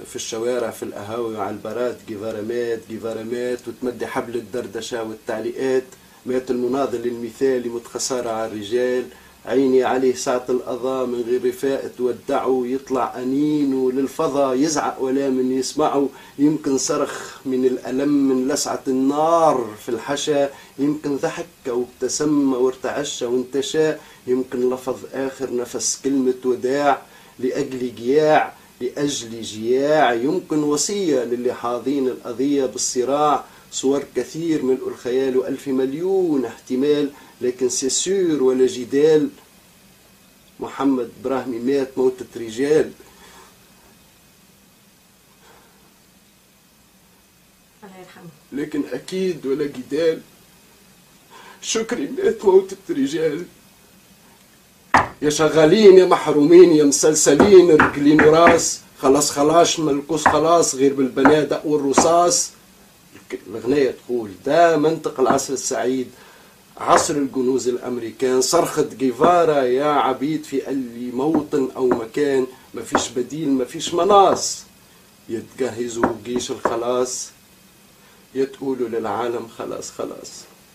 في الشوارع في القهاوي وعلى البارات جيفارا مات جيفارا مات وتمدي حبل الدردشة والتعليقات مات المناضل المثالي متخسارة على الرجال عيني عليه ساعة القضاء من غير رفاقة تودعه يطلع أنين للفضا يزعق ولا من يسمعه يمكن صرخ من الألم من لسعة النار في الحشا يمكن ضحك وابتسم وارتعش وانتشى يمكن لفظ آخر نفس كلمة وداع لأجل جياع لأجل جياع يمكن وصية للي حاضين القضية بالصراع صور كثير ملء الخيال وألف مليون احتمال لكن سيسور ولا جدال محمد براهمي مات موتة رجال الله يرحمه لكن أكيد ولا جدال شكري مات موتة رجال يا شغالين يا محرومين يا مسلسلين رجلين وراس خلاص خلاص ملكوس خلاص غير بالبنادق والرصاص الأغنية تقول ده منطق العصر السعيد عصر الجنوز الأمريكان صرخة جيفارا يا عبيد في أي موطن أو مكان مفيش بديل مفيش مناص يتجهزوا جيش الخلاص يتقولوا للعالم خلاص خلاص